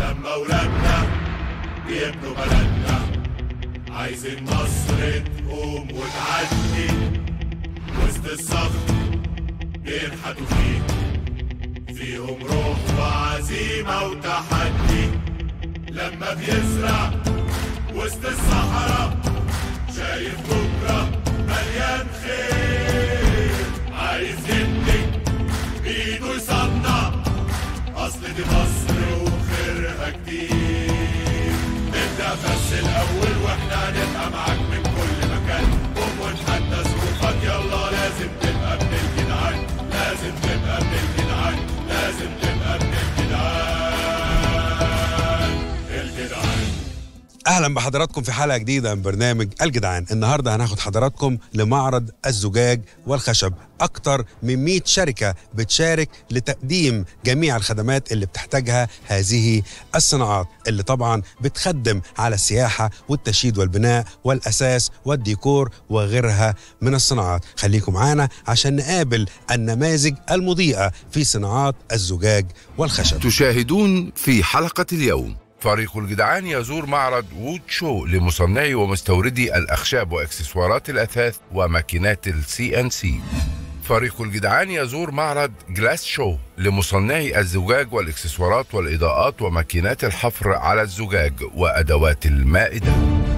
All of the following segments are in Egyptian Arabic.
لما ولادنا بيبنوا بلدنا عايزين مصر تقوم وتعدي وسط الصخر بينحتوا فيه فيهم روح وعزيمة وتحدي لما بيزرع وسط الصحراء شايف بكرة مليان خير عايز يبني بإيده يصنع أصل دي مصر وخيرها كتير نبدأ بس الأول وإحنا هنبقى معاك من كل مكان قوم ونحدى ظروفك يلا لازم تبقى ابن الجدعان لازم تبقى ابن الجدعان لازم تبقى ابن الجدعان الجدعان اهلا بحضراتكم في حلقه جديده من برنامج الجدعان النهارده هناخد حضراتكم لمعرض الزجاج والخشب اكتر من 100 شركه بتشارك لتقديم جميع الخدمات اللي بتحتاجها هذه الصناعات اللي طبعا بتخدم على السياحه والتشييد والبناء والاساس والديكور وغيرها من الصناعات خليكم معانا عشان نقابل النماذج المضيئه في صناعات الزجاج والخشب تشاهدون في حلقة اليوم فريق الجدعان يزور معرض وود شو لمصنعي ومستوردي الأخشاب وإكسسوارات الأثاث وماكينات السي ان سي فريق الجدعان يزور معرض جلاس شو لمصنعي الزجاج والإكسسوارات والإضاءات وماكينات الحفر على الزجاج وأدوات المائدة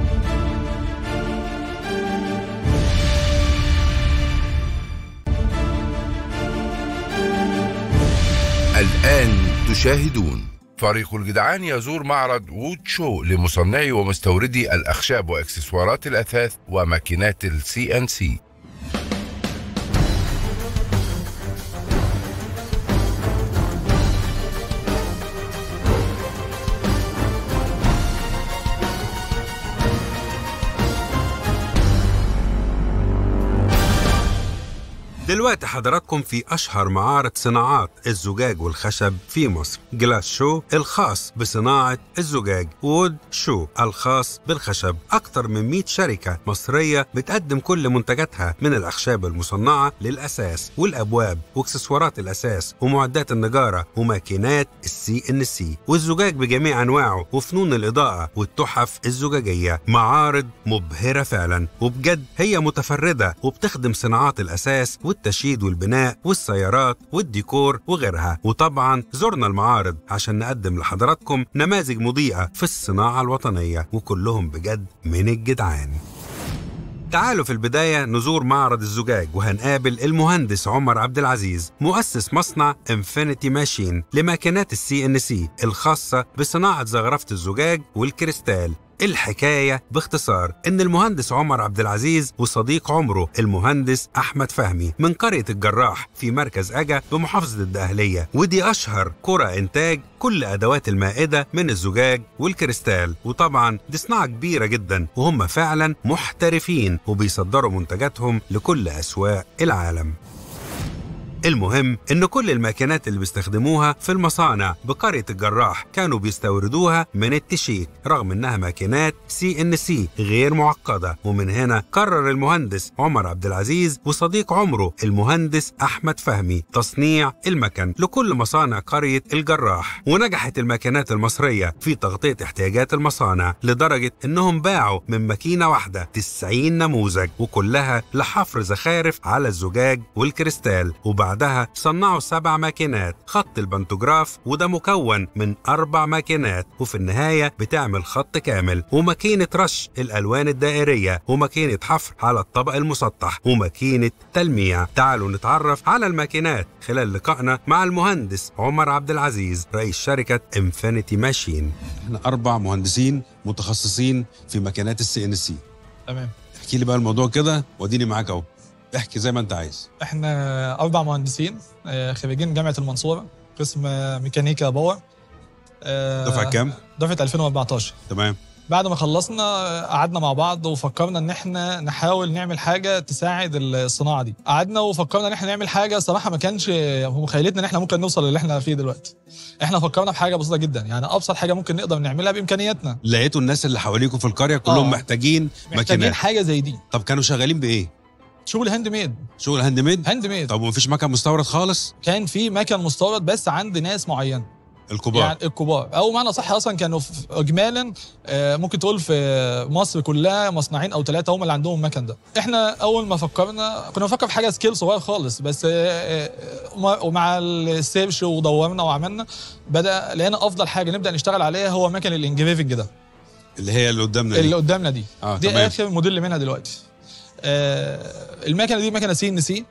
الآن تشاهدون فريق الجدعان يزور معرض وود شو لمصنعي ومستوردي الأخشاب وإكسسوارات الأثاث وماكينات السي ان سي دلوقتي حضراتكم في أشهر معارض صناعات الزجاج والخشب في مصر جلاس شو الخاص بصناعة الزجاج وود شو الخاص بالخشب أكثر من 100 شركة مصرية بتقدم كل منتجاتها من الأخشاب المصنعة للأساس والأبواب واكسسوارات الأساس ومعدات النجارة وماكينات السي ان سي والزجاج بجميع أنواعه وفنون الإضاءة والتحف الزجاجية معارض مبهرة فعلا وبجد هي متفردة وبتخدم صناعات الأساس والتشييد والبناء والسيارات والديكور وغيرها وطبعا زرنا المعارض عشان نقدم لحضراتكم نماذج مضيئة في الصناعة الوطنية وكلهم بجد من الجدعان تعالوا في البداية نزور معرض الزجاج وهنقابل المهندس عمر عبد العزيز مؤسس مصنع انفينيتي ماشين لماكينات السي ان سي الخاصة بصناعة زخرفة الزجاج والكريستال الحكاية باختصار إن المهندس عمر عبد العزيز وصديق عمره المهندس أحمد فهمي من قرية الجراح في مركز أجا بمحافظة الدقهلية ودي أشهر قرى إنتاج كل أدوات المائدة من الزجاج والكريستال وطبعا دي صناعة كبيرة جدا وهم فعلا محترفين وبيصدروا منتجاتهم لكل أسواق العالم المهم ان كل الماكينات اللي بيستخدموها في المصانع بقرية الجراح كانوا بيستوردوها من التشيك رغم انها ماكينات سي ان سي غير معقدة ومن هنا قرر المهندس عمر عبد العزيز وصديق عمره المهندس احمد فهمي تصنيع المكن لكل مصانع قرية الجراح ونجحت الماكينات المصرية في تغطية احتياجات المصانع لدرجة انهم باعوا من ماكينة واحدة 90 نموذج وكلها لحفر زخارف على الزجاج والكريستال وبعد بعدها صنعوا سبع ماكينات خط البنتوجراف وده مكون من أربع ماكينات وفي النهاية بتعمل خط كامل وماكينة رش الألوان الدائرية وماكينة حفر على الطبق المسطح وماكينة تلميع تعالوا نتعرف على الماكينات خلال لقائنا مع المهندس عمر عبد العزيز رئيس شركة انفينيتي ماشين احنا أربع مهندسين متخصصين في ماكينات السي ان سي تمام احكي لي بقى الموضوع كده واديني معاك اهو احكي زي ما انت عايز احنا اربع مهندسين آه، خريجين جامعه المنصوره قسم آه، ميكانيكا باور آه، دفعه كام دفعه 2014 تمام بعد ما خلصنا آه، قعدنا مع بعض وفكرنا ان احنا نحاول نعمل حاجه تساعد الصناعه دي قعدنا وفكرنا ان احنا نعمل حاجه صراحه ما كانش في مخيلتنا ان احنا ممكن نوصل للي احنا فيه دلوقتي احنا فكرنا في حاجه بسيطه جدا يعني ابسط حاجه ممكن نقدر نعملها بامكانياتنا لقيتوا الناس اللي حواليكم في القريه كلهم آه. محتاجين محتاجين ماكينات حاجه زي دي طب كانوا شغالين بايه شغل هاند ميد شغل هاند ميد هاند ميد طب ومفيش مكان مستورد خالص كان في مكن مستورد بس عند ناس معينه الكبار يعني الكبار او معنى صح اصلا كانوا في اجمالا آه، ممكن تقول في مصر كلها مصنعين او ثلاثه هم اللي عندهم المكن ده احنا اول ما فكرنا كنا بنفكر في حاجه سكيل صغير خالص بس آه، آه، ومع- ومع السيرش ودورنا وعملنا بدا لقينا افضل حاجه نبدا نشتغل عليها هو مكن الانجريفنج ده اللي هي اللي قدامنا اللي دي قدامنا دي آه، دي تمام. اخر موديل منها دلوقتي آه، المكنه دي مكنه سي ان سي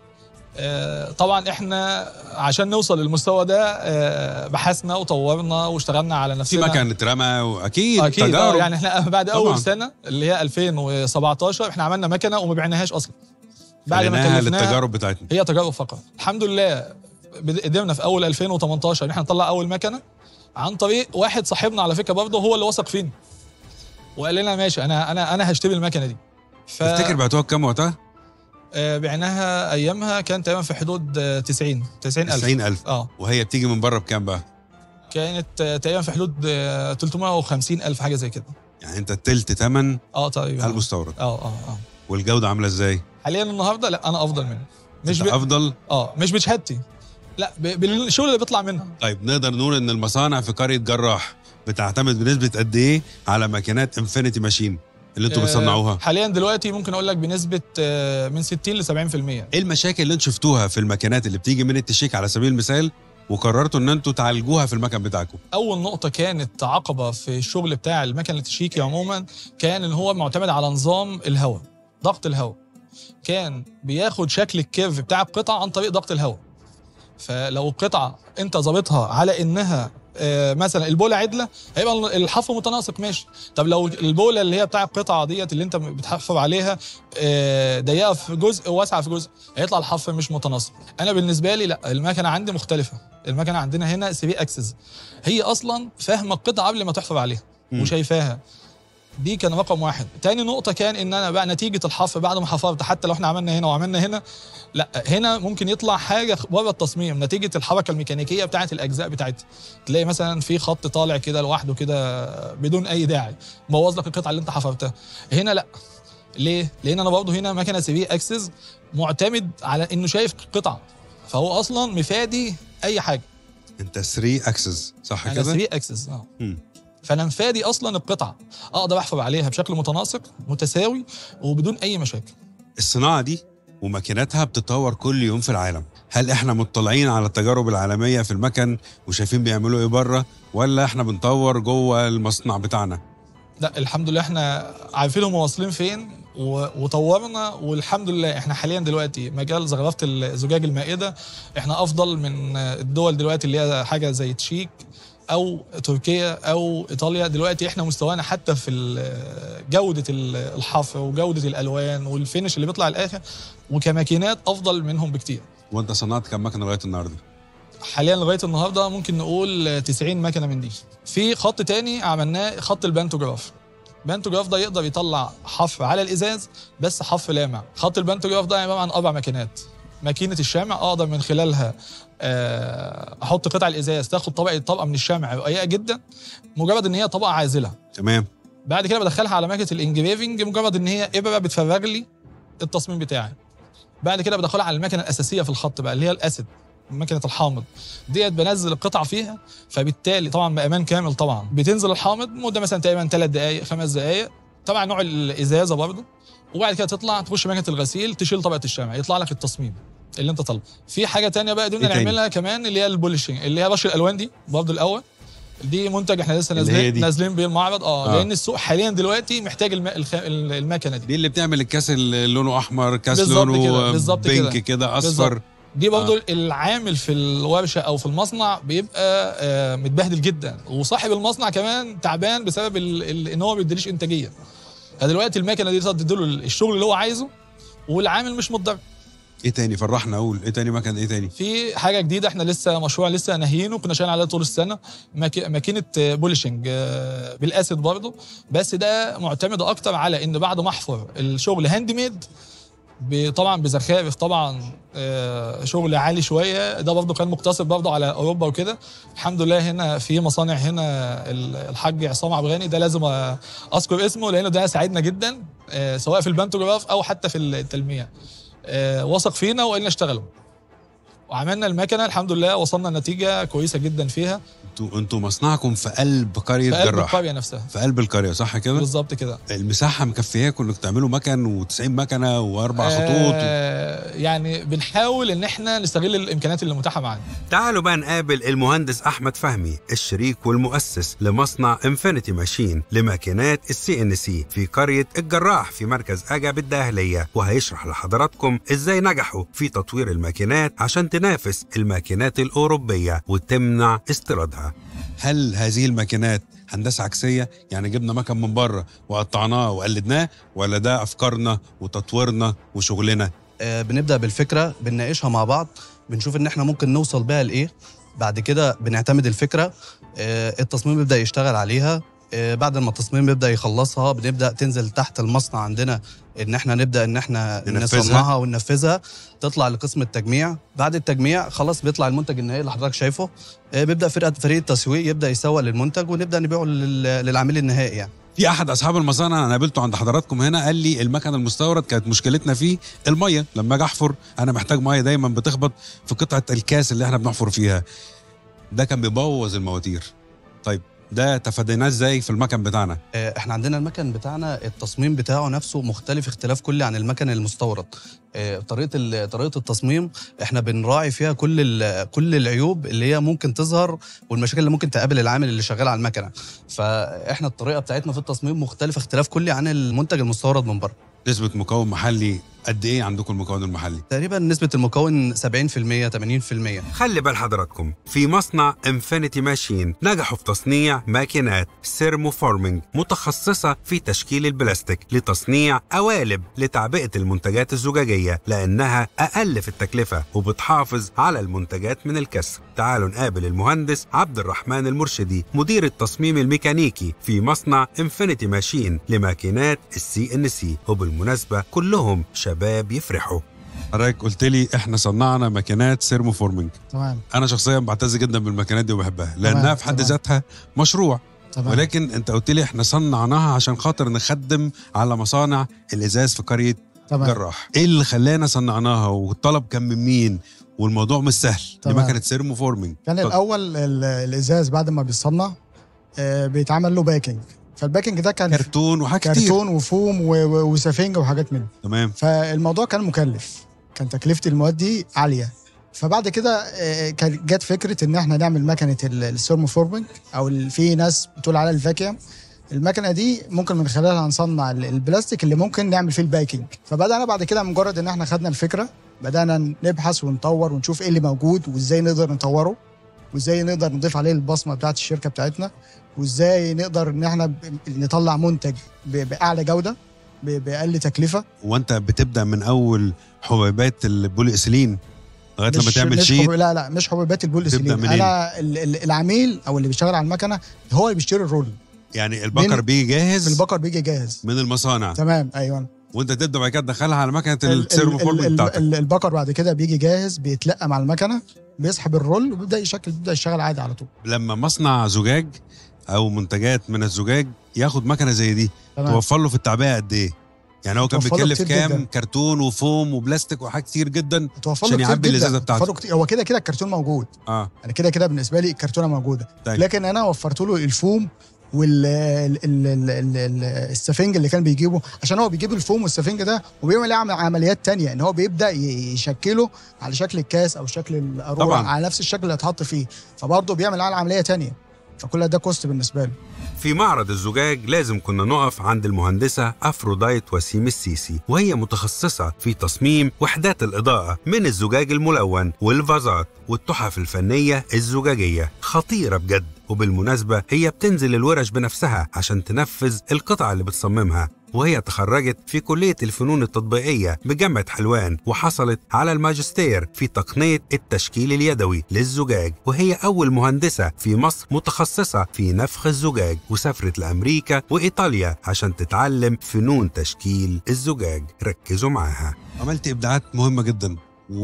طبعا احنا عشان نوصل للمستوى ده آه، بحثنا وطورنا واشتغلنا على في نفسنا مكان اترمى واكيد اكيد آه، تجارب يعني احنا بعد اول طبعاً. سنه اللي هي 2017 احنا عملنا مكنه وما بعناهاش اصلا بعد ما خليناها كلفناها للتجارب بتاعتنا هي تجارب فقط الحمد لله بد- قدرنا في اول 2018 ان احنا نطلع اول مكنه عن طريق واحد صاحبنا على فكره برضه هو اللي وثق فينا وقال لنا ماشي انا انا انا هشتري المكنه دي ف تفتكر بعتوها بكام وقتها؟ آه، بعناها ايامها كان تقريبا في حدود آه، 90 90000 90000 اه وهي بتيجي من بره بكام بقى؟ كانت آه، تقريبا في حدود آه، 350000 حاجه زي كده يعني انت التلت ثمن اه تقريبا المستورد اه اه اه والجوده عامله ازاي؟ حاليا النهارده لا انا افضل منه مش انت ب... افضل اه مش بشهادتي لا ب... بالشغل اللي بيطلع منها طيب نقدر نقول ان المصانع في قريه جراح بتعتمد بنسبه قد ايه على ماكينات انفينيتي ماشين اللي انتوا آه، بتصنعوها؟ حاليا دلوقتي ممكن اقول لك بنسبه آه، من 60 ل 70% ايه المشاكل اللي انتوا شفتوها في الماكينات اللي بتيجي من التشيك على سبيل المثال وقررتوا ان انتوا تعالجوها في المكن بتاعكم؟ اول نقطه كانت عقبه في الشغل بتاع المكن التشيكي عموما كان ان هو معتمد على نظام الهواء ضغط الهواء كان بياخد شكل الكيرف بتاع القطعه عن طريق ضغط الهواء فلو القطعه انت ظابطها على انها آه، مثلا البوله عدله هيبقى الحفر متناسق ماشي طب لو البوله اللي هي بتاع القطعه ديت اللي انت بتحفر عليها آه، ضيقه في جزء وواسعه في جزء هيطلع الحفر مش متناسق انا بالنسبه لي لا المكنه عندي مختلفه المكنه عندنا هنا سي بي اكسس هي اصلا فاهمه القطعه قبل ما تحفر عليها مم. وشايفاها دي كان رقم واحد تاني نقطة كان ان انا بقى نتيجة الحفر بعد ما حفرت حتى لو احنا عملنا هنا وعملنا هنا لا هنا ممكن يطلع حاجة بره التصميم نتيجة الحركة الميكانيكية بتاعة الاجزاء بتاعتها تلاقي مثلا في خط طالع كده لوحده كده بدون اي داعي بوظ لك القطعة اللي انت حفرتها هنا لا ليه؟ لان انا برضه هنا مكنه سي بي اكسس معتمد على انه شايف قطعه فهو اصلا مفادي اي حاجه انت 3 اكسس صح انا كده؟ 3 اكسس اه مم. فانا مفادي اصلا القطعه اقدر احفر عليها بشكل متناسق متساوي وبدون اي مشاكل الصناعه دي وماكيناتها بتتطور كل يوم في العالم هل احنا مطلعين على التجارب العالميه في المكن وشايفين بيعملوا ايه بره ولا احنا بنطور جوه المصنع بتاعنا لا الحمد لله احنا عارفين هم واصلين فين و- وطورنا والحمد لله احنا حاليا دلوقتي مجال زخرفه الزجاج المائده احنا افضل من الدول دلوقتي اللي هي حاجه زي تشيك او تركيا او ايطاليا دلوقتي احنا مستوانا حتى في ال- جوده ال- الحفر وجوده الالوان والفينش اللي بيطلع الاخر وكماكينات افضل منهم بكتير وانت صنعت كم مكنه لغايه النهارده حاليا لغايه النهارده ممكن نقول 90 مكنه من دي في خط تاني عملناه خط البانتوجراف البانتوجراف ده يقدر يطلع حفر على الازاز بس حفر لامع خط البانتوجراف ده عباره عن اربع ماكينات ماكينه الشمع اقدر من خلالها آه، احط قطع الازاز تاخد طبقه طبقه من الشمع رقيقه جدا مجرد ان هي طبقه عازله تمام بعد كده بدخلها على ماكينه الانجريفنج مجرد ان هي ابره بتفرغ لي التصميم بتاعي بعد كده بدخلها على المكنه الاساسيه في الخط بقى اللي هي الاسيد ماكينه الحامض ديت بنزل القطع فيها فبالتالي طبعا بامان كامل طبعا بتنزل الحامض مده مثلا تقريبا ثلاث دقائق خمس دقائق طبعا نوع الازازه برضه وبعد كده تطلع تخش ماكينه الغسيل تشيل طبقه الشمع يطلع لك التصميم اللي انت طالبه في حاجه تانية بقى قدرنا إيه تاني؟ نعملها كمان اللي هي البولشنج اللي هي رش الالوان دي برضه الاول دي منتج احنا لسه اللي هي نازلين دي. نازلين بيه المعرض اه, آه. لان السوق حاليا دلوقتي محتاج الم... الخ... المكنه دي دي اللي بتعمل الكاس اللي لونه احمر كاس بالظبط لونه كده، بالظبط بينك كده. كده اصفر بالظبط. دي برضه آه. العامل في الورشه او في المصنع بيبقى آه متبهدل جدا وصاحب المصنع كمان تعبان بسبب ال... ال... ان هو ما بيديليش انتاجيه فدلوقتي المكنه دي تقدر تديله الشغل اللي هو عايزه والعامل مش متضرر ايه تاني فرحنا اقول ايه تاني مكن ايه تاني في حاجه جديده احنا لسه مشروع لسه ناهيينه كنا شغالين عليه طول السنه ماك- ماكينه بولشنج آه، بالاسيد برضه بس ده معتمد اكتر على ان بعد ما احفر الشغل هاند ميد ب- طبعا بزخارف طبعا آه، شغل عالي شويه ده برضه كان مقتصر برضه على اوروبا وكده الحمد لله هنا في مصانع هنا ال- الحاج عصام عبد الغني ده لازم أ- اذكر اسمه لانه ده ساعدنا جدا آه، سواء في البانتوجراف او حتى في التلميع آه، وثق فينا وقلنا اشتغلوا وعملنا المكنه الحمد لله وصلنا لنتيجه كويسه جدا فيها انتوا انتوا مصنعكم في قلب قريه في قلب جراح القريه نفسها في قلب القريه صح كده بالظبط كده المساحه مكفياكم انكم تعملوا مكن و90 مكنه واربع خطوط و... آه يعني بنحاول ان احنا نستغل الامكانيات اللي متاحه معانا تعالوا بقى نقابل المهندس احمد فهمي الشريك والمؤسس لمصنع انفينيتي ماشين لماكينات السي ان سي في قريه الجراح في مركز اجا بالداهليه وهيشرح لحضراتكم ازاي نجحوا في تطوير الماكينات عشان تنافس الماكينات الاوروبيه وتمنع استيرادها هل هذه الماكينات هندسه عكسيه يعني جبنا مكن من بره وقطعناه وقلدناه ولا ده افكارنا وتطويرنا وشغلنا آه، بنبدا بالفكره بنناقشها مع بعض بنشوف ان احنا ممكن نوصل بيها لايه بعد كده بنعتمد الفكره آه، التصميم بيبدا يشتغل عليها آه، بعد ما التصميم بيبدا يخلصها بنبدا تنزل تحت المصنع عندنا ان احنا نبدا ان احنا ننفذها. نصنعها وننفذها تطلع لقسم التجميع بعد التجميع خلاص بيطلع المنتج النهائي اللي حضرتك شايفه آه، بيبدا فرقه فريق التسويق يبدا يسوق للمنتج ونبدا نبيعه لل- للعميل النهائي يعني في احد اصحاب المصانع انا قابلته عند حضراتكم هنا قال لي المكن المستورد كانت مشكلتنا فيه الميه لما اجي احفر انا محتاج ميه دايما بتخبط في قطعه الكاس اللي احنا بنحفر فيها ده كان بيبوظ المواتير طيب ده تفاديناه ازاي في المكن بتاعنا آه، احنا عندنا المكن بتاعنا التصميم بتاعه نفسه مختلف اختلاف كلي عن المكن المستورد آه، طريقه ال- طريقه التصميم احنا بنراعي فيها كل ال- كل العيوب اللي هي ممكن تظهر والمشاكل اللي ممكن تقابل العامل اللي شغال على المكنه فاحنا الطريقه بتاعتنا في التصميم مختلفه اختلاف كلي عن المنتج المستورد من بره نسبه مكون محلي قد ايه عندكم المكون المحلي تقريبا نسبه المكون 70% 80% خلي بال حضراتكم في مصنع انفينيتي ماشين نجحوا في تصنيع ماكينات سيرموفورمينج متخصصة في تشكيل البلاستيك لتصنيع قوالب لتعبئة المنتجات الزجاجية لأنها أقل في التكلفة وبتحافظ على المنتجات من الكسر تعالوا نقابل المهندس عبد الرحمن المرشدي مدير التصميم الميكانيكي في مصنع انفينيتي ماشين لماكينات السي ان سي وبالمناسبة كلهم شباب يفرحوا حضرتك قلت لي احنا صنعنا ماكينات سيرموفورمينج تمام انا شخصيا بعتز جدا بالماكينات دي وبحبها لانها تمام، في حد تمام. ذاتها مشروع تمام ولكن انت قلت لي احنا صنعناها عشان خاطر نخدم على مصانع الازاز في قريه تمام جراح ايه اللي خلانا صنعناها والطلب كان من مين والموضوع مش سهل دي تمام. مكنه سيرموفورمينج كان اتفضل. الاول ال- الازاز بعد ما بيصنع آه، بيتعمل له باكينج فالباكينج ده كان كرتون وحاجات كتير كرتون وفوم و- و- وسفنجه وحاجات منه تمام فالموضوع كان مكلف كان تكلفه المواد دي عاليه فبعد كده آه، كان جت فكره ان احنا نعمل مكنه ال- السيرموفورمينج او ال- في ناس بتقول عليها الفاكيوم المكنه دي ممكن من خلالها نصنع ال- البلاستيك اللي ممكن نعمل فيه الباكينج فبدانا بعد كده مجرد ان احنا خدنا الفكره بدانا نبحث ونطور ونشوف ايه اللي موجود وازاي نقدر نطوره وازاي نقدر نضيف عليه البصمه بتاعت الشركه بتاعتنا وازاي نقدر ان احنا ب- نطلع منتج ب- باعلى جوده ب- باقل تكلفه وانت بتبدا من اول حبيبات البولي اسيلين لغايه لما مش- تعمل مش شيت حب... لا لا مش حبيبات البول تبدأ اسيلين منين؟ انا ال- ال- العميل او اللي بيشتغل على المكنه هو اللي بيشتري الرول يعني البكر من- بيجي جاهز البقر بيجي جاهز من المصانع تمام ايوه وانت تبدا بعد كده تدخلها على مكنه ال- ال- السيرموفورمينج ال- بتاعتك ال- البقر بعد كده بيجي جاهز بيتلقى مع المكنه بيسحب الرول وبيبدا يشكل بيبدا يشتغل عادي على طول لما مصنع زجاج او منتجات من الزجاج ياخد مكنه زي دي تمام توفر له في التعبئه قد ايه؟ يعني هو كان توفر له بيكلف كتير كام جداً. كرتون وفوم وبلاستيك وحاجات كتير جدا توفر عشان له كتير يعبي جدا الإزازة بتاعته. توفر له كتير. هو كده كده الكرتون موجود اه يعني كده كده بالنسبه لي الكرتونه موجوده طيب. لكن انا وفرت له الفوم وال ال- ال- ال- ال- ال- السفنج اللي كان بيجيبه عشان هو بيجيب الفوم والسفنج ده وبيعمل يعمل عمليات تانية ان هو بيبدا ي- يشكله على شكل الكاس او شكل القاروره طبعاً. على نفس الشكل اللي هيتحط فيه فبرضه بيعمل على عمليه تانية فكل ده كوست بالنسبه له في معرض الزجاج لازم كنا نقف عند المهندسة أفروديت وسيم السيسي وهي متخصصة في تصميم وحدات الإضاءة من الزجاج الملون والفازات والتحف الفنية الزجاجية خطيرة بجد وبالمناسبة هي بتنزل الورش بنفسها عشان تنفذ القطع اللي بتصممها وهي تخرجت في كلية الفنون التطبيقية بجامعة حلوان وحصلت على الماجستير في تقنية التشكيل اليدوي للزجاج وهي أول مهندسة في مصر متخصصة في نفخ الزجاج وسافرت لأمريكا وإيطاليا عشان تتعلم فنون تشكيل الزجاج ركزوا معاها عملت إبداعات مهمة جدا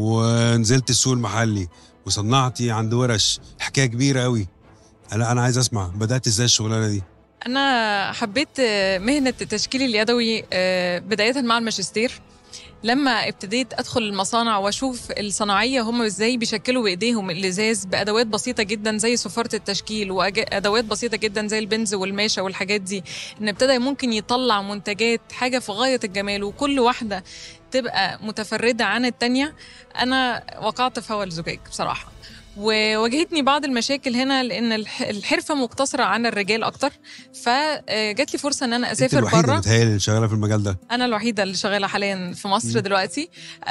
ونزلت السوق المحلي وصنعتي عند ورش حكاية كبيرة قوي أنا أنا عايز أسمع بدأت إزاي الشغلانة دي أنا حبيت آه، مهنة التشكيل اليدوي آه، بداية مع الماجستير لما ابتديت ادخل المصانع واشوف الصناعيه هم ازاي بيشكلوا بايديهم الازاز بادوات بسيطه جدا زي صفاره التشكيل وادوات بسيطه جدا زي البنز والماشه والحاجات دي ان ابتدى ممكن يطلع منتجات حاجه في غايه الجمال وكل واحده تبقى متفرده عن التانيه انا وقعت في هوا الزجاج بصراحه وواجهتني بعض المشاكل هنا لان الح- الحرفه مقتصره عن الرجال اكتر فجات لي فرصه ان انا انت اسافر الوحيده بره اللي متهيألي اللي شغاله في المجال ده انا الوحيده اللي شغاله حاليا في مصر دلوقتي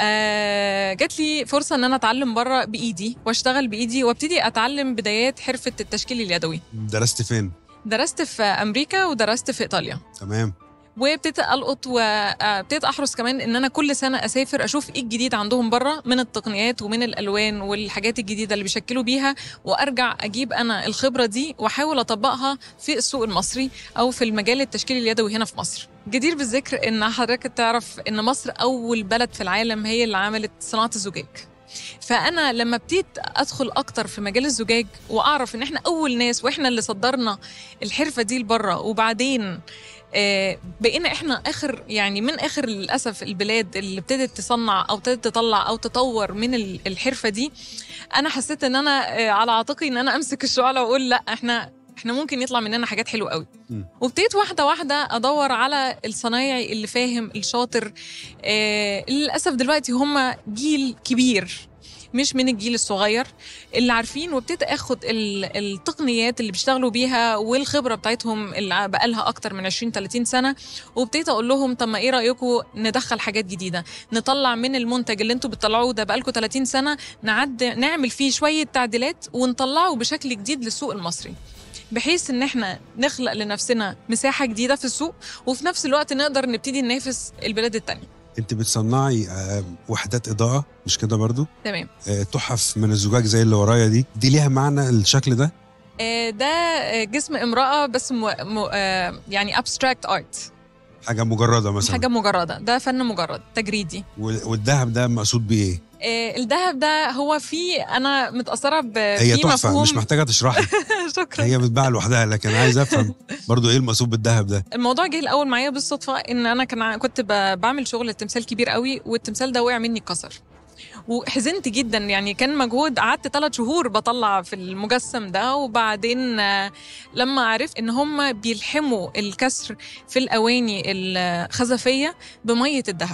آه جات لي فرصه ان انا اتعلم بره بايدي واشتغل بايدي وابتدي اتعلم بدايات حرفه التشكيل اليدوي درست فين درست في امريكا ودرست في ايطاليا تمام وابتديت القط وابتديت احرص كمان ان انا كل سنه اسافر اشوف ايه الجديد عندهم بره من التقنيات ومن الالوان والحاجات الجديده اللي بيشكلوا بيها وارجع اجيب انا الخبره دي واحاول اطبقها في السوق المصري او في المجال التشكيلي اليدوي هنا في مصر جدير بالذكر ان حضرتك تعرف ان مصر اول بلد في العالم هي اللي عملت صناعه الزجاج فانا لما ابتديت ادخل اكتر في مجال الزجاج واعرف ان احنا اول ناس واحنا اللي صدرنا الحرفه دي لبره وبعدين آه، بقينا احنا اخر يعني من اخر للاسف البلاد اللي ابتدت تصنع او ابتدت تطلع او تطور من ال- الحرفه دي انا حسيت ان انا آه، على عاتقي ان انا امسك الشعله واقول لا احنا احنا ممكن يطلع مننا حاجات حلوه قوي مم. وابتديت واحده واحده ادور على الصنايعي اللي فاهم الشاطر آه للاسف دلوقتي هم جيل كبير مش من الجيل الصغير اللي عارفين وابتديت اخد ال- التقنيات اللي بيشتغلوا بيها والخبره بتاعتهم اللي بقالها اكتر من 20 30 سنه وابتديت اقول لهم طب ما ايه رايكم ندخل حاجات جديده نطلع من المنتج اللي انتوا بتطلعوه ده بقالكم 30 سنه نعد نعمل فيه شويه تعديلات ونطلعه بشكل جديد للسوق المصري بحيث ان احنا نخلق لنفسنا مساحه جديده في السوق وفي نفس الوقت نقدر نبتدي ننافس البلاد التانية انت بتصنعي آه، وحدات اضاءه مش كده برضو تمام آه، تحف من الزجاج زي اللي ورايا دي دي ليها معنى الشكل ده آه، ده آه، جسم امراه بس م... م... آه، يعني ابستراكت ارت حاجه مجرده مثلا حاجه مجرده ده فن مجرد تجريدي وال- والذهب ده مقصود بيه ايه آه، الذهب ده هو في انا متاثره ب هي في تحفه مفهوم مش محتاجه تشرحي شكرا هي بتباع لوحدها لكن عايز افهم برضو ايه المقصود بالذهب ده الموضوع جه الاول معايا بالصدفه ان انا كان ع- كنت ب- بعمل شغل تمثال كبير قوي والتمثال ده وقع مني اتكسر وحزنت جدا يعني كان مجهود قعدت ثلاث شهور بطلع في المجسم ده وبعدين آه، لما عرفت ان هم بيلحموا الكسر في الاواني الخزفيه بميه الذهب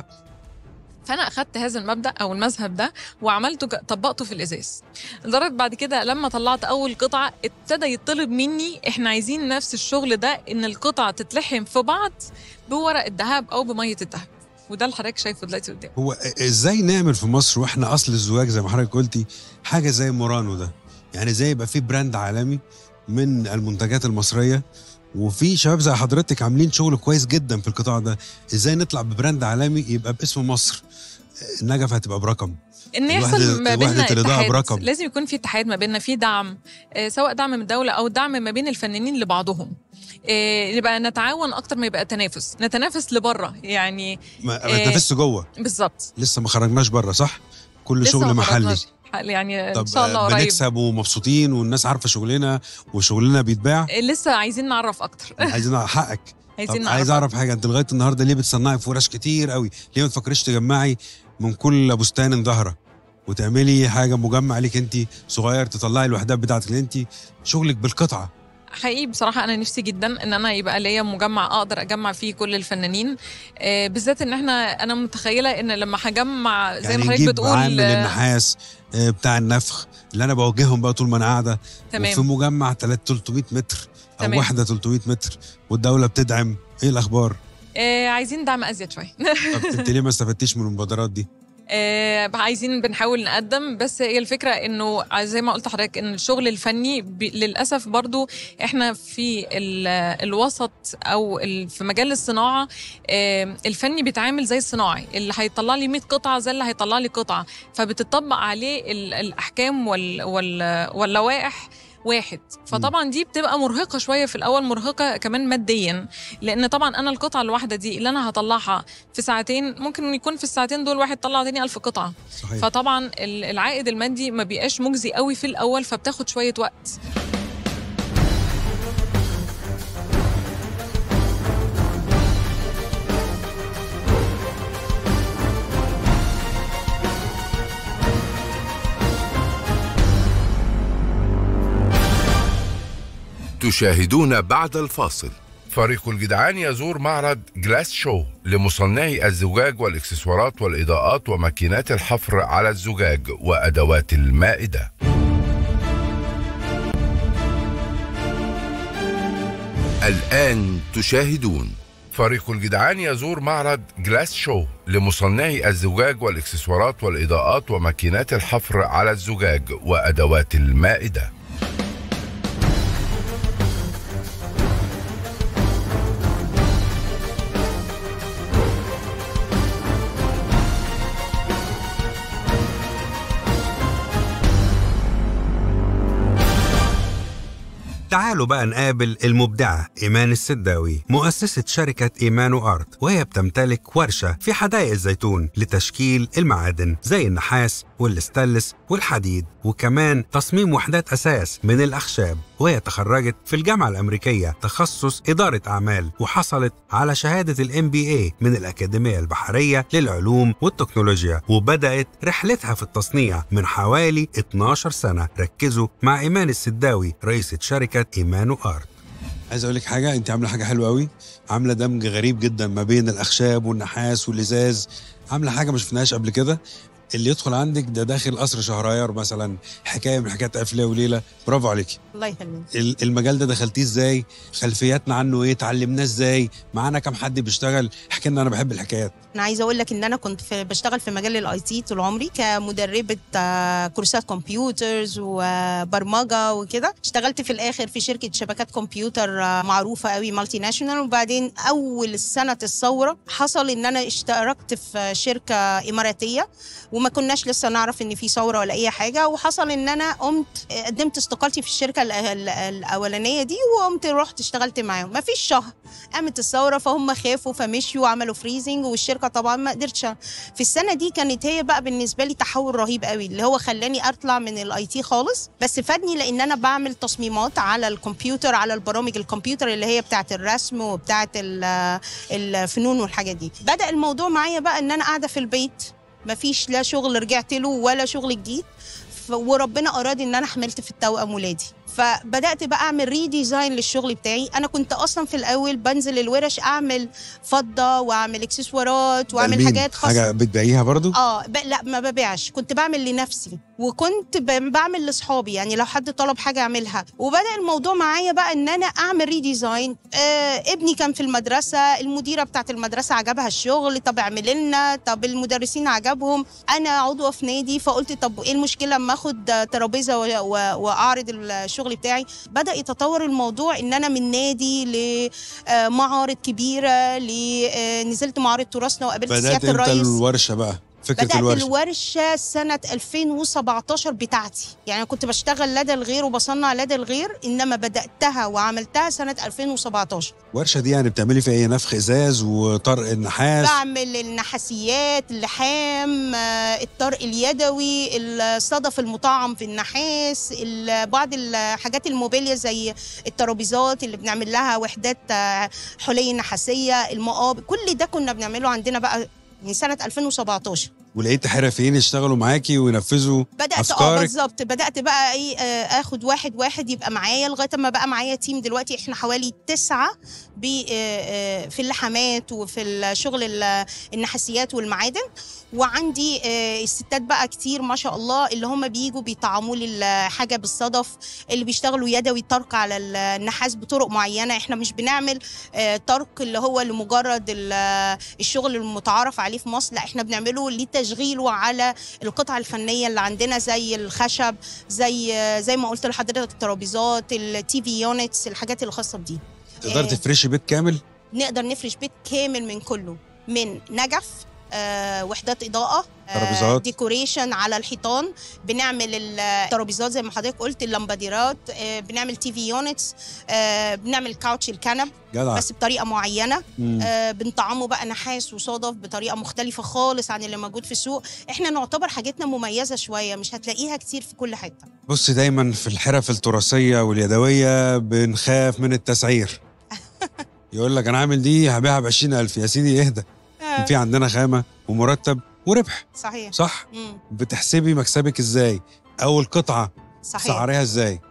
فانا اخدت هذا المبدا او المذهب ده وعملته ج- طبقته في الازاز لدرجه بعد كده لما طلعت اول قطعه ابتدى يطلب مني احنا عايزين نفس الشغل ده ان القطع تتلحم في بعض بورق الذهب او بميه الذهب وده اللي حضرتك شايفه دلوقتي قدامي هو ازاي نعمل في مصر واحنا اصل الزجاج زي ما حضرتك قلتي حاجه زي مورانو ده يعني زي يبقى في براند عالمي من المنتجات المصريه وفي شباب زي حضرتك عاملين شغل كويس جدا في القطاع ده ازاي نطلع ببراند عالمي يبقى باسم مصر النجف هتبقى برقم ان الوحدة- يحصل ما بيننا وحدة الإضاءة اتحاد برقم. لازم يكون في اتحاد ما بيننا في دعم آه، سواء دعم من الدوله او دعم ما بين الفنانين لبعضهم آه، يبقى نتعاون اكتر ما يبقى تنافس نتنافس لبره يعني ما إيه. ما تنافسش جوه بالظبط لسه ما خرجناش بره صح كل لسه شغل ما محلي خرجناش. يعني طب ان شاء الله آه، قريب بنكسب ومبسوطين والناس عارفه شغلنا وشغلنا بيتباع آه، لسه عايزين نعرف اكتر عايزين حقك عايزين طب نعرف عايز اعرف حاجه انت لغايه النهارده ليه بتصنعي فرش كتير قوي ليه ما تفكريش تجمعي من كل بستان ظهره وتعملي حاجه مجمع ليك انت صغير تطلعي الوحدات بتاعتك لان انت شغلك بالقطعه حقيقي بصراحة أنا نفسي جدا إن أنا يبقى ليا مجمع أقدر أجمع فيه كل الفنانين آه، بالذات إن إحنا أنا متخيلة إن لما هجمع زي يعني ما حضرتك نجيب بتقول عامل آه، النحاس آه، بتاع النفخ اللي انا بوجههم بقى طول ما انا قاعده تمام. وفي مجمع 300 متر او تمام. واحده 300 متر والدوله بتدعم ايه الاخبار آه، عايزين دعم أزيد شوية طب انت ليه ما استفدتيش من المبادرات دي آه، عايزين بنحاول نقدم بس هي الفكرة انه زي ما قلت لحضرتك ان الشغل الفني ب- للأسف برضو احنا في ال- الوسط او ال- في مجال الصناعة آه، الفني بيتعامل زي الصناعي اللي هيطلع لي 100 قطعة زي اللي هيطلع لي قطعة فبتطبق عليه ال- الأحكام وال وال واللوائح واحد فطبعا دي بتبقى مرهقه شويه في الاول مرهقه كمان ماديا لان طبعا انا القطعه الواحده دي اللي انا هطلعها في ساعتين ممكن يكون في الساعتين دول واحد طلع تاني ألف قطعه صحيح فطبعا ال- العائد المادي ما بيبقاش مجزي قوي في الاول فبتاخد شويه وقت تشاهدون بعد الفاصل فريق الجدعان يزور معرض جلاس شو لمصنعي الزجاج والاكسسوارات والاضاءات وماكينات الحفر على الزجاج وادوات المائده الان تشاهدون فريق الجدعان يزور معرض جلاس شو لمصنعي الزجاج والاكسسوارات والاضاءات وماكينات الحفر على الزجاج وادوات المائده تعالوا بقى نقابل المبدعة إيمان السداوي مؤسسة شركة إيمانو آرت وهي بتمتلك ورشة في حدائق الزيتون لتشكيل المعادن زي النحاس والستانلس والحديد وكمان تصميم وحدات أساس من الأخشاب وهي تخرجت في الجامعة الأمريكية تخصص إدارة أعمال وحصلت على شهادة الام بي اي من الأكاديمية البحرية للعلوم والتكنولوجيا وبدأت رحلتها في التصنيع من حوالي 12 سنة ركزوا مع إيمان السداوي رئيسة شركة إيمانو آرت عايز اقول لك حاجه انت عامله حاجه حلوه قوي عامله دمج غريب جدا ما بين الاخشاب والنحاس والازاز عامله حاجه ما شفناهاش قبل كده اللي يدخل عندك ده داخل قصر شهريار مثلا حكايه من حكايات افلاه وليله برافو عليكي الله يخليك ال- المجال ده دخلتيه ازاي خلفياتنا عنه ايه اتعلمناه ازاي معانا كام حد بيشتغل احكي لنا انا بحب الحكايات انا عايزه اقول لك ان انا كنت في بشتغل في مجال الاي تي طول عمري كمدربه آه، كورسات كمبيوترز وبرمجه وكده اشتغلت في الاخر في شركه شبكات كمبيوتر آه، معروفه قوي مالتي ناشونال وبعدين اول سنه الثوره حصل ان انا اشتركت في شركه اماراتيه وما كناش لسه نعرف ان في ثوره ولا اي حاجه وحصل ان انا قمت آه، قدمت استقالتي في الشركه الأ- ال- الاولانيه دي وقمت رحت اشتغلت معاهم ما فيش شهر قامت الثوره فهم خافوا فمشيوا وعملوا فريزنج والشركه طبعا ما قدرتش في السنه دي كانت هي بقى بالنسبه لي تحول رهيب قوي اللي هو خلاني اطلع من الاي تي خالص بس فادني لان انا بعمل تصميمات على الكمبيوتر على البرامج الكمبيوتر اللي هي بتاعه الرسم وبتاعه ال- الفنون والحاجات دي بدا الموضوع معايا بقى ان انا قاعده في البيت مفيش لا شغل رجعت له ولا شغل جديد ف- وربنا اراد ان انا حملت في التوأم ولادي فبدات بقى اعمل ريديزاين للشغل بتاعي انا كنت اصلا في الاول بنزل الورش اعمل فضه واعمل اكسسوارات واعمل تألمين. حاجات خاصه حاجه بتبيعيها برضو اه ب... لا ما ببيعش كنت بعمل لنفسي وكنت ب... بعمل لاصحابي يعني لو حد طلب حاجه اعملها وبدا الموضوع معايا بقى ان انا اعمل ريديزاين آه ابني كان في المدرسه المديره بتاعت المدرسه عجبها الشغل طب اعمل لنا طب المدرسين عجبهم انا عضوه في نادي فقلت طب ايه المشكله اما اخد آه، ترابيزه و... و... واعرض الشغل بتاعي بدا يتطور الموضوع ان انا من نادي لمعارض كبيره ل... آه، نزلت معارض تراثنا وقابلت بدات سياده انت الرئيس الورشه بقى فكره بدأت الورشه الورشة سنة 2017 بتاعتي يعني أنا كنت بشتغل لدى الغير وبصنع لدى الغير إنما بدأتها وعملتها سنة 2017 الورشه دي يعني بتعملي فيها ايه نفخ ازاز وطرق النحاس بعمل النحاسيات اللحام آه، الطرق اليدوي الصدف المطعم في النحاس ال- بعض الحاجات الموبيليا زي الترابيزات اللي بنعمل لها وحدات آه، حلي نحاسية المقابض كل ده كنا بنعمله عندنا بقى من سنة 2017 ولقيت حرفيين يشتغلوا معاكي وينفذوا بدات اه أفكارك؟ بالظبط بدات بقى ايه آه، اخد واحد واحد يبقى معايا لغايه ما بقى معايا تيم دلوقتي احنا حوالي تسعه ب- آه، آه، في اللحامات وفي الشغل ال- النحاسيات والمعادن وعندي آه، الستات بقى كتير ما شاء الله اللي هم بيجوا بيطعموا لي الحاجه بالصدف اللي بيشتغلوا يدوي طرق على النحاس بطرق معينه احنا مش بنعمل آه، طرق اللي هو لمجرد ال- الشغل المتعارف عليه في مصر لا احنا بنعمله لتشغيله على القطع الفنيه اللي عندنا زي الخشب زي زي ما قلت لحضرتك الترابيزات التي في يونتس الحاجات الخاصه بدي تقدر آه. تفرشي بيت كامل نقدر نفرش بيت كامل من كله من نجف آه، وحدات اضاءه ترابيزات. ديكوريشن على الحيطان بنعمل الترابيزات زي ما حضرتك قلت اللمباديرات آه، بنعمل تي في يونتس آه، بنعمل كاوتش الكنب جدع بس بطريقه معينه مم. آه، بنطعمه بقى نحاس وصدف بطريقه مختلفه خالص عن اللي موجود في السوق احنا نعتبر حاجتنا مميزه شويه مش هتلاقيها كتير في كل حته بص دايما في الحرف التراثيه واليدويه بنخاف من التسعير يقول لك انا عامل دي هبيعها ب 20000 يا سيدي اهدى آه، في عندنا خامه ومرتب وربح صحيح صح مم، بتحسبي مكسبك ازاي اول قطعه صحيح سعرها ازاي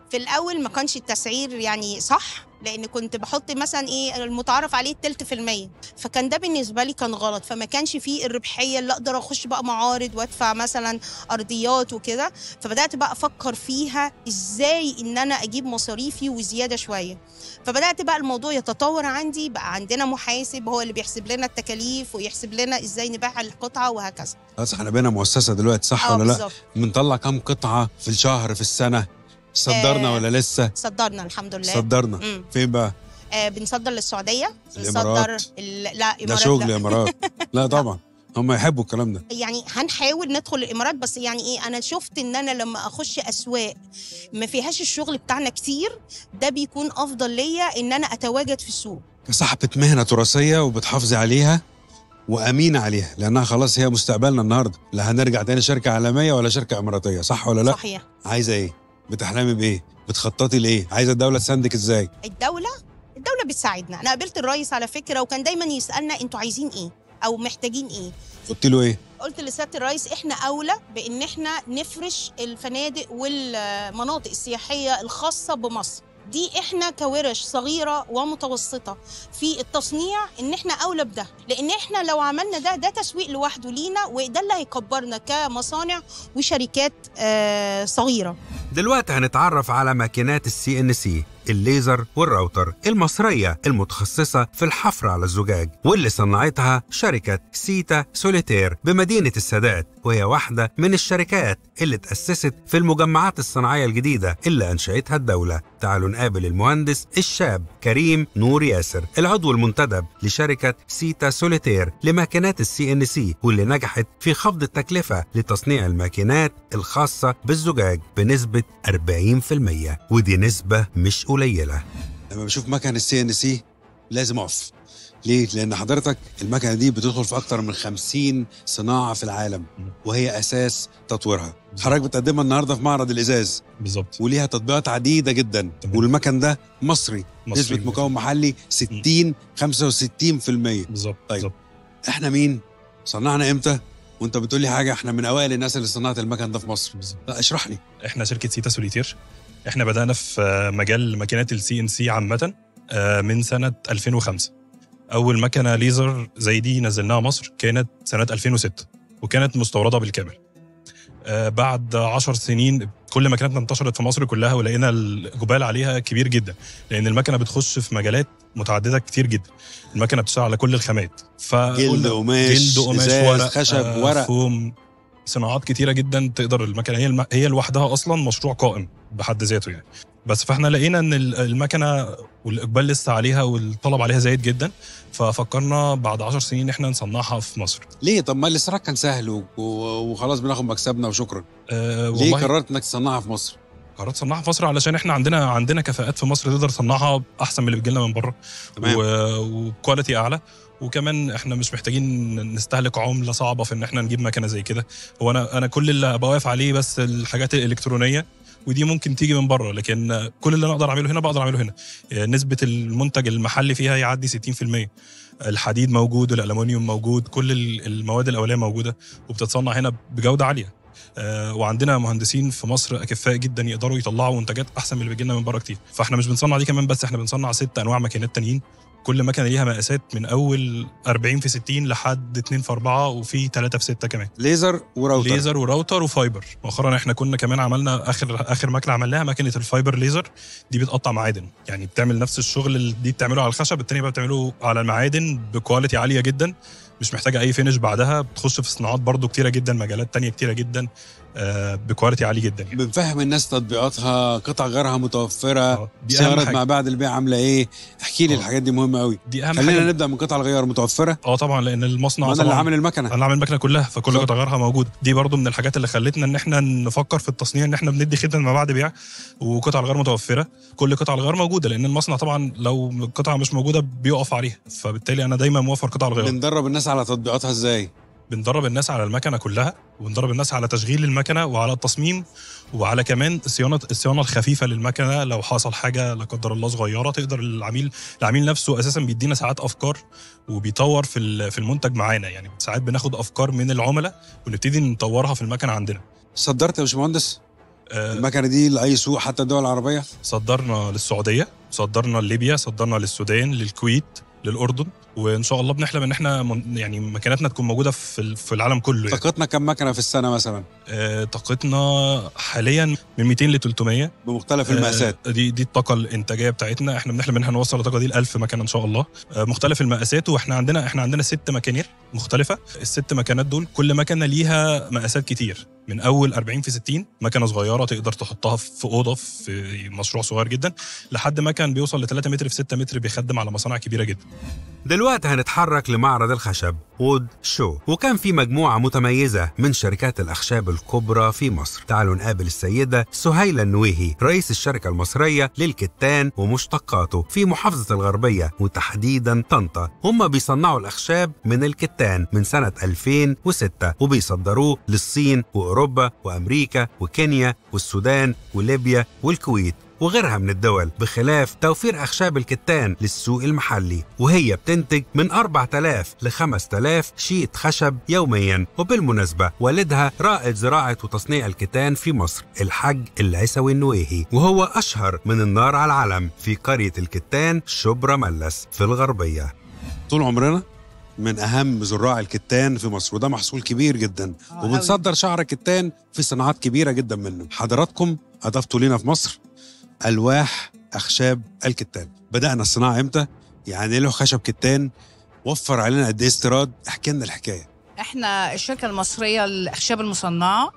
في الاول ما كانش التسعير يعني صح لان كنت بحط مثلا ايه المتعارف عليه التلت في المية فكان ده بالنسبه لي كان غلط فما كانش فيه الربحيه اللي اقدر اخش بقى معارض وادفع مثلا ارضيات وكده فبدات بقى افكر فيها ازاي ان انا اجيب مصاريفي وزياده شويه فبدات بقى الموضوع يتطور عندي بقى عندنا محاسب هو اللي بيحسب لنا التكاليف ويحسب لنا ازاي نبيع القطعه وهكذا خلاص احنا بقينا مؤسسه دلوقتي صح اه ولا لا بالظبط بنطلع كام قطعه في الشهر في السنه صدرنا آه، ولا لسه صدرنا الحمد لله صدرنا مم. فين بقى آه بنصدر للسعوديه الإمارات. بنصدر ال... لا ده إمارات شغل لا. امارات لا طبعا هم يحبوا الكلام ده يعني هنحاول ندخل الامارات بس يعني ايه انا شفت ان انا لما اخش اسواق ما فيهاش الشغل بتاعنا كتير ده بيكون افضل ليا ان انا اتواجد في السوق كصاحبة مهنة تراثية وبتحافظي عليها وأمينة عليها لأنها خلاص هي مستقبلنا النهاردة لا هنرجع تاني شركة عالمية ولا شركة إماراتية صح ولا لا؟ صحيح عايزة إيه؟ بتحلمي بإيه؟ بتخططي لإيه؟ عايزة الدولة تساندك إزاي؟ الدوله الدوله بتساعدنا انا قابلت الرئيس على فكره وكان دايما يسالنا انتوا عايزين ايه او محتاجين ايه قلت له إيه؟ قلت لسياده الرئيس احنا اولى بان احنا نفرش الفنادق والمناطق السياحيه الخاصه بمصر دي احنا كورش صغيره ومتوسطه في التصنيع ان احنا اولى بده لان احنا لو عملنا ده ده تسويق لوحده لينا وده اللي هيكبرنا كمصانع وشركات آه صغيره دلوقتي هنتعرف على ماكينات السي ان سي الليزر والراوتر المصرية المتخصصة في الحفر على الزجاج واللي صنعتها شركة سيتا سوليتير بمدينة السادات وهي واحدة من الشركات اللي تأسست في المجمعات الصناعية الجديدة اللي أنشأتها الدولة تعالوا نقابل المهندس الشاب كريم نور ياسر العضو المنتدب لشركة سيتا سوليتير لماكينات السي ان سي واللي نجحت في خفض التكلفة لتصنيع الماكينات الخاصة بالزجاج بنسبة 40% ودي نسبة مش قليلة لما بشوف مكن السي ان سي لازم أقف ليه؟ لأن حضرتك المكنة دي بتدخل في أكتر من 50 صناعة في العالم وهي أساس تطويرها حضرتك بتقدمها النهاردة في معرض الإزاز بالظبط وليها تطبيقات عديدة جدا تمام. والمكن ده مصري مصري. نسبة مكون محلي 60 65% بالظبط طيب. بالظبط احنا مين؟ صنعنا امتى؟ وانت بتقول لي حاجه احنا من اوائل الناس اللي صنعت المكن ده في مصر بالظبط. لا اشرح لي احنا شركه سيتا سوليتير احنا بدانا في آه، مجال ماكينات السي ان سي عامه آه، من سنه 2005 اول مكنه ليزر زي دي نزلناها مصر كانت سنه 2006 وكانت مستورده بالكامل آه، بعد 10 سنين كل ماكيناتنا انتشرت في مصر كلها ولقينا الإقبال عليها كبير جدا لأن المكنة بتخش في مجالات متعددة كتير جدا المكنة بتشتغل على كل الخامات فقلنا جلد قماش جلد قماش إزاز، ورق خشب آه، ورق فوم صناعات كتيره جدا تقدر المكنه هي الم... هي لوحدها اصلا مشروع قائم بحد ذاته يعني بس فاحنا لقينا ان ال- المكنه والاقبال لسه عليها والطلب عليها زايد جدا ففكرنا بعد 10 سنين ان احنا نصنعها في مصر ليه طب ما الاستيراد كان سهل و... و- وخلاص بناخد مكسبنا وشكرا أه ليه والله قررت انك تصنعها في مصر قررت تصنعها في مصر علشان احنا عندنا عندنا كفاءات في مصر تقدر تصنعها احسن من اللي بتجيلنا من بره تمام. و- وكواليتي اعلى وكمان احنا مش محتاجين نستهلك عمله صعبه في ان احنا نجيب مكنه زي كده هو انا انا كل اللي ابقى واقف عليه بس الحاجات الالكترونيه ودي ممكن تيجي من بره لكن كل اللي انا اقدر اعمله هنا بقدر اعمله هنا نسبه المنتج المحلي فيها يعدي 60% الحديد موجود الالومنيوم موجود كل المواد الاوليه موجوده وبتتصنع هنا بجوده عاليه آه، وعندنا مهندسين في مصر اكفاء جدا يقدروا يطلعوا منتجات احسن من اللي بيجي لنا من بره كتير فاحنا مش بنصنع دي كمان بس احنا بنصنع ست انواع ماكينات تانيين كل مكنه ليها مقاسات من اول 40 في 60 لحد 2 في 4 وفي 3 في 6 كمان ليزر وراوتر ليزر وراوتر وفايبر مؤخرا احنا كنا كمان عملنا اخر اخر مكنه عملناها مكنه الفايبر ليزر دي بتقطع معادن يعني بتعمل نفس الشغل اللي دي بتعمله على الخشب التانية بقى بتعمله على المعادن بكواليتي عاليه جدا مش محتاجه اي فينش بعدها بتخش في صناعات برضو كتيره جدا مجالات تانية كتيره جدا آه، بكواليتي عالي جدا يعني. بنفهم الناس تطبيقاتها قطع غيرها متوفره آه، دي اهم صيانه حاجه مع بعد البيع عامله ايه احكي لي آه. الحاجات دي مهمه قوي دي اهم خلينا حاجه نبدا من قطع الغيار متوفره اه طبعا لان المصنع انا اللي طبعاً عامل المكنه انا اللي عامل المكنه كلها فكل بالظبط. قطع غيارها موجوده دي برضو من الحاجات اللي خلتنا ان احنا نفكر في التصنيع ان احنا بندي خدمه ما بعد بيع وقطع الغيار متوفره كل قطع الغيار موجوده لان المصنع طبعا لو القطعه مش موجوده بيقف عليها فبالتالي انا دايما موفر قطع الغيار بندرب الناس على تطبيقاتها ازاي بندرب الناس على المكنه كلها وبندرب الناس على تشغيل المكنه وعلى التصميم وعلى كمان صيانه الصيانه الخفيفه للمكنه لو حصل حاجه لا قدر الله صغيره تقدر العميل العميل نفسه اساسا بيدينا ساعات افكار وبيطور في ال- في المنتج معانا يعني ساعات بناخد افكار من العملاء ونبتدي نطورها في المكنه عندنا صدرت يا باشمهندس آه، المكنه دي لاي سوق حتى الدول العربيه صدرنا للسعوديه صدرنا لليبيا صدرنا للسودان للكويت للاردن وان شاء الله بنحلم ان احنا من يعني مكاناتنا تكون موجوده في ال- في العالم كله يعني. طاقتنا كم مكنه في السنه مثلا آه، طاقتنا حاليا من 200 ل 300 بمختلف المقاسات آه، دي دي الطاقه الانتاجيه بتاعتنا احنا بنحلم ان احنا نوصل الطاقه دي ل 1000 مكنه ان شاء الله آه، مختلف المقاسات واحنا عندنا احنا عندنا ست مكانير مختلفه الست مكانات دول كل مكنه ليها مقاسات كتير من اول 40 في 60 مكنه صغيره تقدر تحطها في اوضه في مشروع صغير جدا لحد مكن بيوصل ل 3 متر في 6 متر بيخدم على مصانع كبيره جدا دلوقتي هنتحرك لمعرض الخشب وود شو وكان في مجموعة متميزة من شركات الأخشاب الكبرى في مصر تعالوا نقابل السيدة سهيلة النويهي رئيس الشركة المصرية للكتان ومشتقاته في محافظة الغربية وتحديدا طنطا هم بيصنعوا الأخشاب من الكتان من سنة 2006 وبيصدروه للصين وأوروبا وأمريكا وكينيا والسودان وليبيا والكويت وغيرها من الدول بخلاف توفير أخشاب الكتان للسوق المحلي وهي بتنتج من 4000 ل 5000 شيت خشب يوميا وبالمناسبة والدها رائد زراعة وتصنيع الكتان في مصر الحاج العسوي النويهي وهو أشهر من النار على العلم في قرية الكتان شبرا ملس في الغربية طول عمرنا من اهم زراع الكتان في مصر وده محصول كبير جدا آه، وبنصدر شعر الكتان في صناعات كبيره جدا منه حضراتكم اضفتوا لنا في مصر الواح اخشاب الكتان بدانا الصناعه امتى يعني له خشب كتان وفر علينا قد ايه استيراد احكي لنا الحكايه احنا الشركه المصريه للاخشاب المصنعه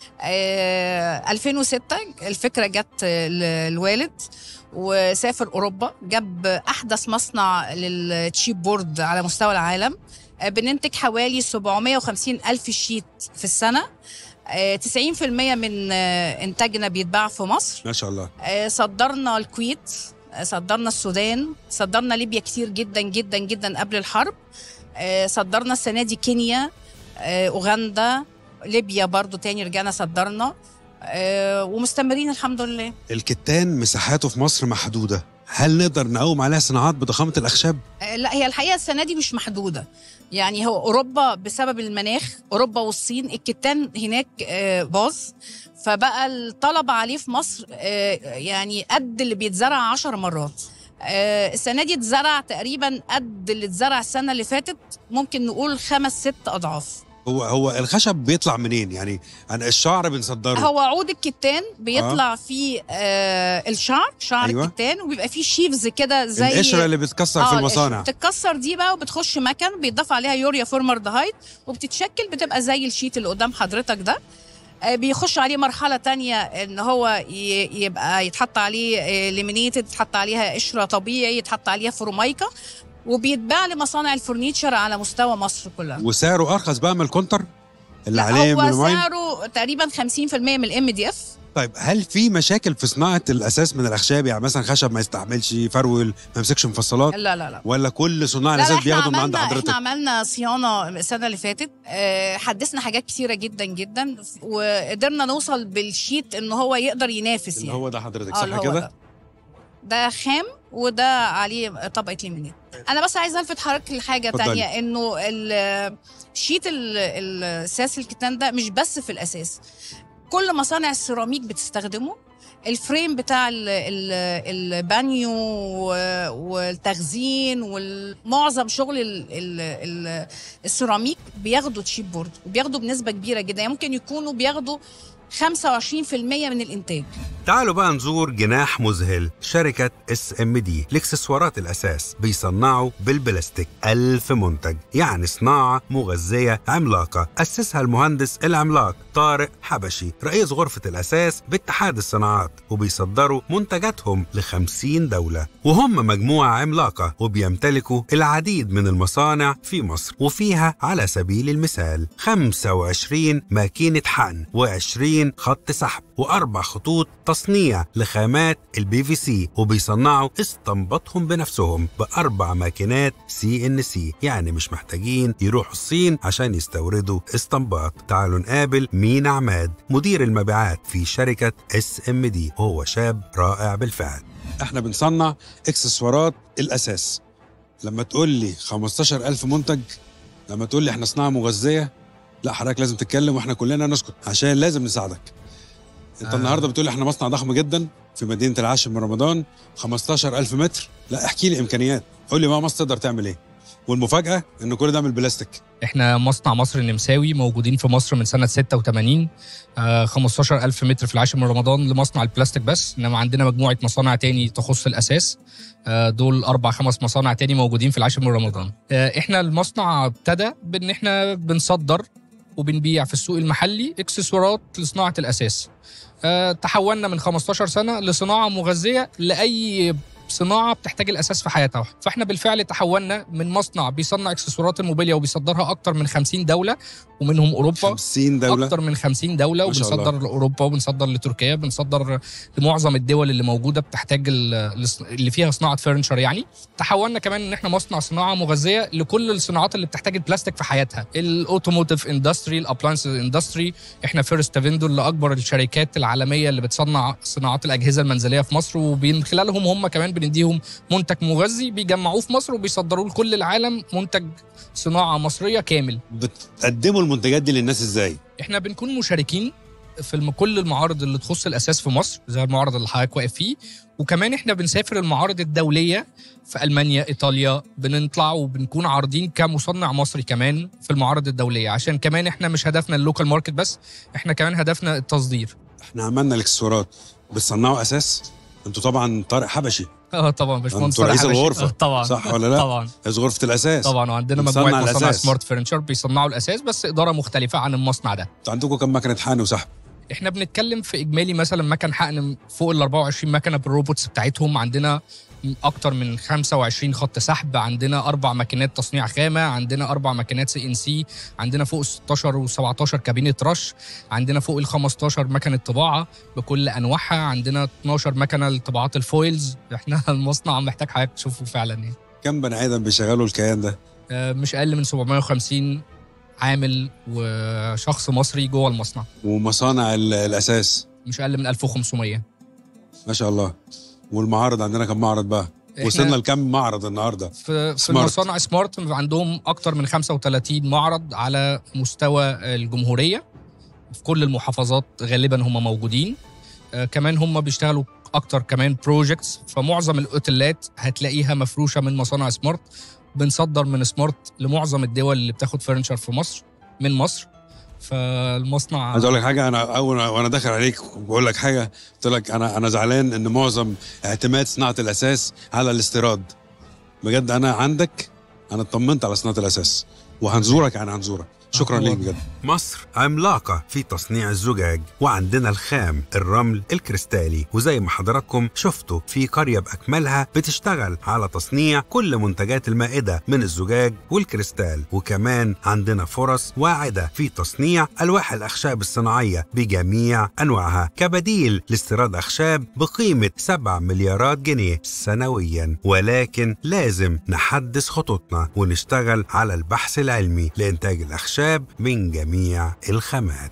آه 2006 الفكره جت للوالد وسافر اوروبا جاب احدث مصنع للتشيب بورد على مستوى العالم آه بننتج حوالي 750 الف شيت في السنه آه 90% من آه انتاجنا بيتباع في مصر ما شاء الله آه، صدرنا الكويت آه، صدرنا السودان صدرنا ليبيا كتير جدا جدا جدا قبل الحرب آه، صدرنا السنة دي كينيا آه، أوغندا ليبيا برضو تاني رجعنا صدرنا آه، ومستمرين الحمد لله الكتان مساحاته في مصر محدوده هل نقدر نقوم عليها صناعات بضخامه الاخشاب آه، لا هي الحقيقه السنه دي مش محدوده يعني هو اوروبا بسبب المناخ اوروبا والصين الكتان هناك آه، باظ فبقى الطلب عليه في مصر آه، يعني قد اللي بيتزرع عشر مرات آه، السنه دي اتزرع تقريبا قد اللي اتزرع السنه اللي فاتت ممكن نقول خمس ست اضعاف هو هو الخشب بيطلع منين يعني يعني الشعر بنصدره هو عود الكتان بيطلع آه. فيه آه الشعر شعر أيوة. أيوة. الكتان وبيبقى فيه شيفز كده زي القشره اللي بتكسر في آه، المصانع بتتكسر دي بقى وبتخش مكن بيتضاف عليها يوريا فورمالدهايد وبتتشكل بتبقى زي الشيت اللي قدام حضرتك ده آه، بيخش عليه مرحلة تانية ان هو ي- يبقى يتحط عليه ليمينيتد يتحط عليها قشرة طبيعي يتحط عليها فرومايكا وبيتباع لمصانع الفurniture على مستوى مصر كلها وسعره ارخص بقى من الكونتر اللي لا عليه هو مونوماين سعره تقريبا 50% من الام دي اف طيب هل في مشاكل في صناعه الاساس من الاخشاب يعني مثلا خشب ما يستحملش يفرول ما يمسكش مفصلات لا لا لا ولا كل صناع لا لا الاساس احنا بياخدوا من عند عملنا حضرتك احنا عملنا صيانه السنه اللي فاتت آه، حدثنا حاجات كتيره جدا جدا وقدرنا نوصل بالشيت ان هو يقدر ينافس اللي يعني هو ده حضرتك آه، اللي صح هو كده ده. ده خام وده عليه طبقه ليمونات انا بس عايزه الفت حضرتك لحاجه اتفضلي. تانية انه ال- شيت ال- الاساس الكتان ده مش بس في الاساس كل مصانع السيراميك بتستخدمه الفريم بتاع ال- ال- البانيو و- والتخزين ومعظم شغل ال- ال- ال- السيراميك بياخدوا تشيب بورد وبياخدوا بنسبه كبيره جدا يعني ممكن يكونوا بياخدوا 25% من الانتاج تعالوا بقى نزور جناح مذهل شركة اس ام دي لاكسسوارات الأساس بيصنعوا بالبلاستيك ألف منتج يعني صناعة مغذية عملاقة أسسها المهندس العملاق طارق حبشي رئيس غرفة الأساس باتحاد الصناعات وبيصدروا منتجاتهم لخمسين دولة وهم مجموعة عملاقة وبيمتلكوا العديد من المصانع في مصر وفيها على سبيل المثال 25 ماكينة حقن و20 خط سحب وأربع خطوط تصنيع لخامات البي في سي وبيصنعوا استنباطهم بنفسهم بأربع ماكينات سي ان سي يعني مش محتاجين يروحوا الصين عشان يستوردوا استنباط تعالوا نقابل مينا عماد مدير المبيعات في شركة اس ام دي وهو شاب رائع بالفعل احنا بنصنع اكسسوارات الاساس لما تقول لي 15000 منتج لما تقول لي احنا صناعه مغذيه لا حضرتك لازم تتكلم واحنا كلنا نسكت عشان لازم نساعدك انت آه. النهارده بتقول احنا مصنع ضخم جدا في مدينه العاشر من رمضان 15000 متر لا احكي لي امكانيات قول لي بقى مصر تقدر تعمل ايه والمفاجاه ان كل ده من البلاستيك احنا مصنع مصر النمساوي موجودين في مصر من سنه 86 آه 15000 متر في العاشر من رمضان لمصنع البلاستيك بس انما عندنا مجموعه مصانع تاني تخص الاساس آه دول اربع خمس مصانع تاني موجودين في العاشر من رمضان آه احنا المصنع ابتدى بان احنا بنصدر وبنبيع في السوق المحلي اكسسوارات لصناعه الاساس آه تحولنا من 15 سنه لصناعه مغذيه لاي صناعه بتحتاج الاساس في حياتها فاحنا بالفعل تحولنا من مصنع بيصنع اكسسوارات الموبيليا وبيصدرها اكتر من 50 دوله ومنهم اوروبا 50 دوله اكتر من 50 دوله ما شاء الله. وبنصدر لاوروبا وبنصدر لتركيا بنصدر لمعظم الدول اللي موجوده بتحتاج ال- اللي فيها صناعه فرنشر يعني تحولنا كمان ان احنا مصنع صناعه مغذيه لكل الصناعات اللي بتحتاج البلاستيك في حياتها الاوتوموتيف اندستري الابلاينس اندستري احنا فيرست فيندور لاكبر الشركات العالميه اللي بتصنع صناعات الاجهزه المنزليه في مصر ومن خلالهم هم كمان بنديهم منتج مغذي بيجمعوه في مصر وبيصدروه لكل العالم منتج صناعه مصريه كامل بتقدموا المنتجات دي للناس ازاي احنا بنكون مشاركين في الم- كل المعارض اللي تخص الاساس في مصر زي المعرض اللي حضرتك واقف فيه وكمان احنا بنسافر المعارض الدوليه في المانيا ايطاليا بنطلع وبنكون عارضين كمصنع مصري كمان في المعارض الدوليه عشان كمان احنا مش هدفنا اللوكال ماركت بس احنا كمان هدفنا التصدير احنا عملنا الاكسسوارات بتصنعوا اساس انتوا طبعا طارق حبشي اه طبعا باشمهندس انتوا رئيس طارق حبشي. الغرفه آه، طبعا صح ولا لا طبعا رئيس غرفه الاساس طبعا وعندنا بنصنع مجموعه مصانع الأساس. سمارت فرنشر بيصنعوا الاساس بس اداره مختلفه عن المصنع ده انتوا عندكم كم مكنه حقن وسحب احنا بنتكلم في اجمالي مثلا مكن حقن فوق ال 24 مكنه بالروبوتس بتاعتهم عندنا اكتر من 25 خط سحب عندنا اربع ماكينات تصنيع خامه عندنا اربع ماكينات سي ان سي عندنا فوق ال 16 و17 كابينه رش عندنا فوق ال 15 مكنه طباعه بكل انواعها عندنا 12 مكنه لطباعات الفويلز احنا المصنع محتاج حضرتك تشوفه فعلا يعني كم بني ادم بيشغلوا الكيان ده آه، مش اقل من 750 عامل وشخص مصري جوه المصنع ومصانع ال- الاساس مش اقل من 1500 ما شاء الله والمعارض عندنا كم معرض بقى إحنا- وصلنا لكم معرض النهارده في في سمارت. المصانع سمارت عندهم اكتر من 35 معرض على مستوى الجمهوريه في كل المحافظات غالبا هم موجودين آه، كمان هم بيشتغلوا اكتر كمان بروجكتس فمعظم الاوتيلات هتلاقيها مفروشه من مصانع سمارت بنصدر من سمارت لمعظم الدول اللي بتاخد فرنشر في مصر من مصر فالمصنع عايز اقول لك حاجه انا اول وانا داخل عليك بقول لك حاجه قلت لك انا انا زعلان ان معظم اعتماد صناعه الاساس على الاستيراد بجد انا عندك انا اطمنت على صناعه الاساس وهنزورك يعني هنزورك شكرا ليك بجد مصر عملاقة في تصنيع الزجاج وعندنا الخام الرمل الكريستالي وزي ما حضراتكم شفتوا في قرية بأكملها بتشتغل على تصنيع كل منتجات المائدة من الزجاج والكريستال وكمان عندنا فرص واعدة في تصنيع ألواح الأخشاب الصناعية بجميع أنواعها كبديل لاستيراد أخشاب بقيمة 7 مليارات جنيه سنويا ولكن لازم نحدث خطوطنا ونشتغل على البحث العلمي لإنتاج الأخشاب من جميع الخامات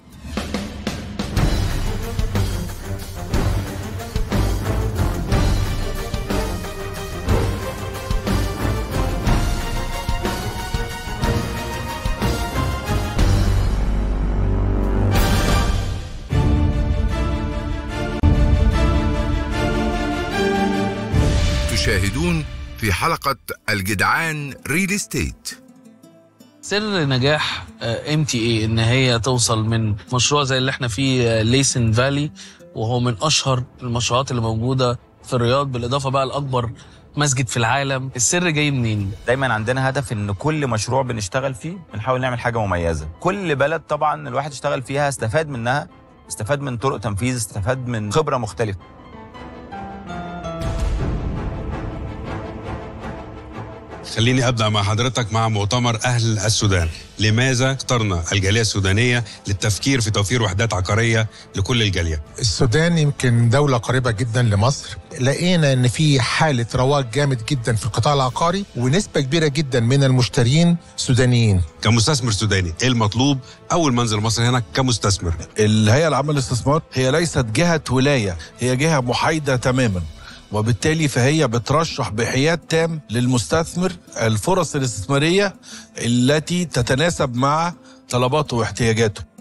تشاهدون في حلقة الجدعان ريل استيت سر نجاح ام تي اي ان هي توصل من مشروع زي اللي احنا فيه ليسن فالي وهو من اشهر المشروعات اللي موجوده في الرياض بالاضافه بقى لاكبر مسجد في العالم السر جاي منين دايما عندنا هدف ان كل مشروع بنشتغل فيه بنحاول نعمل حاجه مميزه كل بلد طبعا الواحد اشتغل فيها استفاد منها استفاد من طرق تنفيذ استفاد من خبره مختلفه خليني ابدا مع حضرتك مع مؤتمر اهل السودان لماذا اخترنا الجاليه السودانيه للتفكير في توفير وحدات عقاريه لكل الجاليه السودان يمكن دولة قريبة جدا لمصر لقينا ان في حالة رواج جامد جدا في القطاع العقاري ونسبة كبيرة جدا من المشترين سودانيين كمستثمر سوداني ايه المطلوب اول منزل مصر هنا كمستثمر الهيئة العامة للاستثمار هي ليست جهة ولاية هي جهة محايدة تماما وبالتالي فهي بترشح بحياد تام للمستثمر الفرص الاستثمارية التي تتناسب مع طلباته واحتياجاته